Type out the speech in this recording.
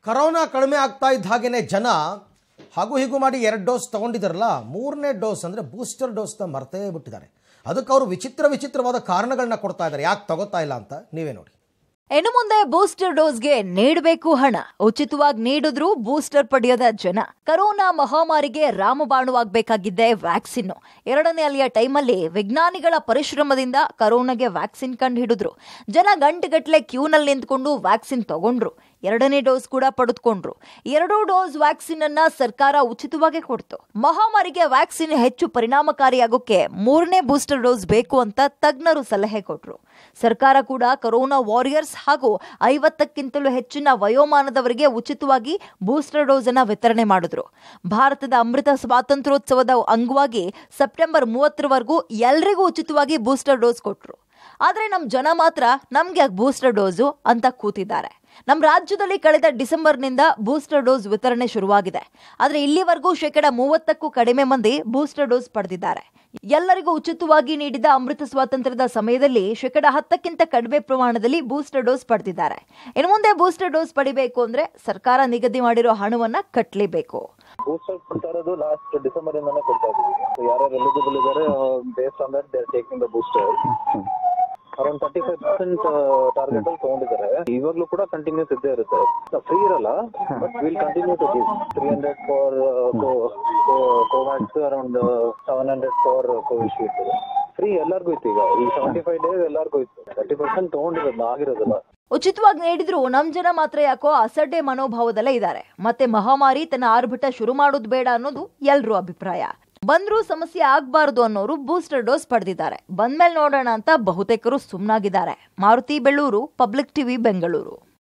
corona ಕಡಿಮೆ ಆಗ್ತಾ ಇದ್ದ ಹಾಗೇನೆ ಜನ ಹಾಗೂ ಹೀಗೂ ಮಾಡಿ ಎರಡು ಡೋಸ್ ತಗೊಂಡಿದ್ದಾರಲ್ಲ ಮೂರನೇ ಡೋಸ್ ಅಂದರೆ ಬೂಸ್ಟರ್ ಡೋಸ್ನ ಮರ್ತೇ ಬಿಟ್ಟಿದ್ದಾರೆ ಅದಕ್ಕೆ ಅವರು ವಿಚಿತ್ರ ವಿಚಿತ್ರವಾದ ಕಾರಣಗಳನ್ನ ಕೊಡ್ತಾ ಇದ್ದಾರೆ ಯಾಕೆ ತಗೋತಾ ಇಲ್ಲ ಅಂತ ನೀವೇ ನೋಡಿ ಇನ್ನು ಮುಂದೆ ಬೂಸ್ಟರ್ ಡೋಸ್ಗೆ ನೀಡಬೇಕು ಹಣ ಉಚಿತವಾಗಿ ನೀಡಿದ್ರು ಬೂಸ್ಟರ್ ಪಡೆಯದ ಜನ ಕರೋನಾ ಮಹಾಮಾರಿಗೆ ರಾಮಬಾಣವಾಗಬೇಕಾಗಿದ್ದೆ ವ್ಯಾಕ್ಸಿನ್ ಎರಡನೇ ಅಲಿಯ ಟೈಮಲ್ಲಿ ವಿಜ್ಞಾನಿಗಳ ಪರಿಶ್ರಮದಿಂದ ಕರೋನಾಗೆ ವ್ಯಾಕ್ಸಿನ್ ಕಂಡು ಹಿಡಿದ್ರು ಜನ ಗಂಟೆಗಟ್ಟಲೆ ಕ್ಯೂನಲ್ಲಿ ನಿಂತ್ಕೊಂಡು ವ್ಯಾಕ್ಸಿನ್ ತಗೊಂಡ್ರು ಎರಡನೇ ಡೋಸ್ ಕೂಡ ಪಡೆದುಕೊಂಡ್ರು ಎರಡೂ ಡೋಸ್ ವ್ಯಾಕ್ಸಿನ್ ಅನ್ನ ಸರ್ಕಾರ ಉಚಿತವಾಗಿ ಕೊಡ್ತು ಮಹಾಮಾರಿಗೆ ವ್ಯಾಕ್ಸಿನ್ ಹೆಚ್ಚು ಪರಿಣಾಮಕಾರಿಯಾಗೋಕೆ ಮೂರನೇ ಬೂಸ್ಟರ್ ಡೋಸ್ ಬೇಕು ಅಂತ ತಜ್ಞರು ಸಲಹೆ ಕೊಟ್ರು ಸರ್ಕಾರ ಕೂಡ ಕರೋನಾ ವಾರಿಯರ್ಸ್ ಹಾಗೂ ಐವತ್ತಕ್ಕಿಂತಲೂ ಹೆಚ್ಚಿನ ವಯೋಮಾನದವರಿಗೆ ಉಚಿತವಾಗಿ ಬೂಸ್ಟರ್ ಡೋಸ್ ಅನ್ನ ವಿತರಣೆ ಮಾಡಿದ್ರು ಭಾರತದ ಅಮೃತ ಸ್ವಾತಂತ್ರ್ಯೋತ್ಸವದ ಅಂಗವಾಗಿ ಸೆಪ್ಟೆಂಬರ್ ಮೂವತ್ತರವರೆಗೂ ಎಲ್ರಿಗೂ ಉಚಿತವಾಗಿ ಬೂಸ್ಟರ್ ಡೋಸ್ ಕೊಟ್ರು ಆದ್ರೆ ನಮ್ ಜನ ಮಾತ್ರ ನಮ್ಗೆ ಬೂಸ್ಟರ್ ಡೋಸು ಅಂತ ಕೂತಿದ್ದಾರೆ ನಮ್ಮ ರಾಜ್ಯದಲ್ಲಿ ಕಳೆದ ಡಿಸೆಂಬರ್ನಿಂದ ಬೂಸ್ಟರ್ ಡೋಸ್ ವಿತರಣೆ ಶುರುವಾಗಿದೆ ಆದರೆ ಇಲ್ಲಿವರೆಗೂ ಶೇಕಡ ಮೂವತ್ತಕ್ಕೂ ಕಡಿಮೆ ಮಂದಿ ಬೂಸ್ಟರ್ ಡೋಸ್ ಪಡೆದಿದ್ದಾರೆ ಎಲ್ಲರಿಗೂ ಉಚಿತವಾಗಿ ನೀಡಿದ ಅಮೃತ ಸ್ವಾತಂತ್ರ್ಯದ ಸಮಯದಲ್ಲಿ ಶೇಕಡ ಹತ್ತಕ್ಕಿಂತ ಕಡಿಮೆ ಪ್ರಮಾಣದಲ್ಲಿ ಬೂಸ್ಟರ್ ಡೋಸ್ ಪಡೆದಿದ್ದಾರೆ ಇನ್ನು ಮುಂದೆ ಬೂಸ್ಟರ್ ಡೋಸ್ ಪಡಿಬೇಕು ಅಂದ್ರೆ ಸರ್ಕಾರ ನಿಗದಿ ಮಾಡಿರೋ ಹಣವನ್ನ ಕಟ್ಟಲೇಬೇಕು ಬೂಸ್ಟರ್ ಕೊಡ್ತಾ ಇರೋದು ಲಾಸ್ಟ್ ಡಿಸೆಂಬರ್ ಇಂದಾನೆ ಕೊಡ್ತಾ ಇದೀವಿ So ಯಾರ್ಯಾರು ಎಲಿಜಿಬಲ್ ಇದಾರೆ based on that they are taking the booster around thirty five percent target ಅಲ್ಲಿ ತಗೊಂಡಿದ್ದಾರೆ ಇವಾಗ್ಲೂ ಕೂಡ ಕಂಟಿನ್ಯೂಸ್ ಇದ್ದೇ ಇರುತ್ತೆ ಫ್ರೀ ಇರಲ್ಲ but will continue to give three hundred for Covaxin around seven hundred for Covishield free ಎಲ್ಲರಿಗೂ ಇತ್ತು ಈಗ ಈ ಸೆವೆಂಟಿ ಫೈವ್ ಡೇಸ್ ಎಲ್ಲರಿಗೂ ಇತ್ತು ತರ್ಟಿ ಪರ್ಸೆಂಟ್ ತಗೊಂಡಿರೋದು ಆಗಿರೋದಿಲ್ಲ ಉಚಿತವಾಗಿ ನೀಡಿದ್ರು ನಮ್ ಜನ ಮಾತ್ರ ಯಾಕೋ ಅಸಡ್ಡೆ ಮನೋಭಾವದಲ್ಲೇ ಇದ್ದಾರೆ ಮತ್ತೆ ಮಹಾಮಾರಿ ತನ್ನ ಆರ್ಭಟ ಶುರು ಮಾಡೋದು ಬೇಡ ಅನ್ನೋದು ಎಲ್ರೂ ಅಭಿಪ್ರಾಯ ಬಂದ್ರೂ ಸಮಸ್ಯೆ ಆಗ್ಬಾರ್ದು ಅನ್ನೋರು ಬೂಸ್ಟರ್ ಡೋಸ್ ಪಡೆದಿದ್ದಾರೆ ಬಂದ್ಮೇಲೆ ನೋಡೋಣ ಅಂತ ಬಹುತೇಕರು ಸುಮ್ನಾಗಿದ್ದಾರೆ ಮಾರುತಿ ಬೆಳ್ಳೂರು ಪಬ್ಲಿಕ್ ಟಿವಿ ಬೆಂಗಳೂರು